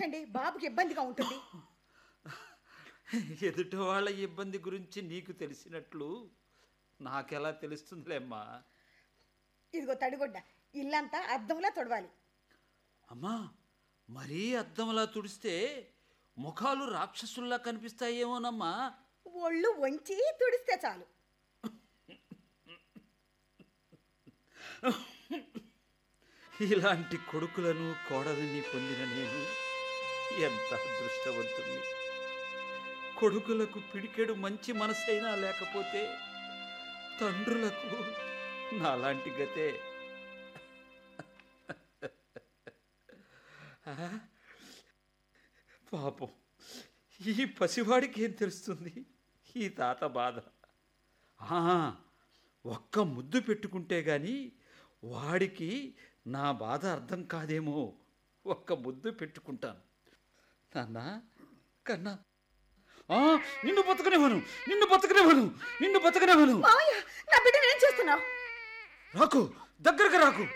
ఎందుకండి బాబుకి ఇబ్బందిగా ఉంటుంది ఎదుటి వాళ్ళ ఇబ్బంది గురించి నీకు తెలిసినట్లు నాకెలా తెలుస్తుందిలేమ్మా ఇదిగో తడిగొడ్డ ఇల్లంతా అద్దంలా తొడవాలి అమ్మా మరీ అద్దంలా తుడిస్తే ముఖాలు రాక్షసుల్లా కనిపిస్తాయేమోనమ్మా ఒళ్ళు వంచి తుడిస్తే చాలు ఇలాంటి కొడుకులను కోడలిని పొందిన నేను ఎంత అదృష్టవంతుణ్ణి కొడుకులకు పిడికెడు మంచి మనసైనా లేకపోతే తండ్రులకు నాలాంటి గతే ఆ? పాపం ఈ పసివాడికి ఏం తెలుస్తుంది ఈ తాత బాధ ఆ, ఒక్క ముద్దు పెట్టుకుంటే గాని వాడికి నా బాధ అర్థం కాదేమో ఒక్క ముద్దు పెట్టుకుంటాను నాన్న కన్నా ఆ, నిన్ను బతకనివ్వను నిన్ను బతకనివ్వను నిన్ను బతకనివ్వను మావయ్య నా బిడ్డను ఏం చేస్తున్నావు రాకు దగ్గరకు రాకు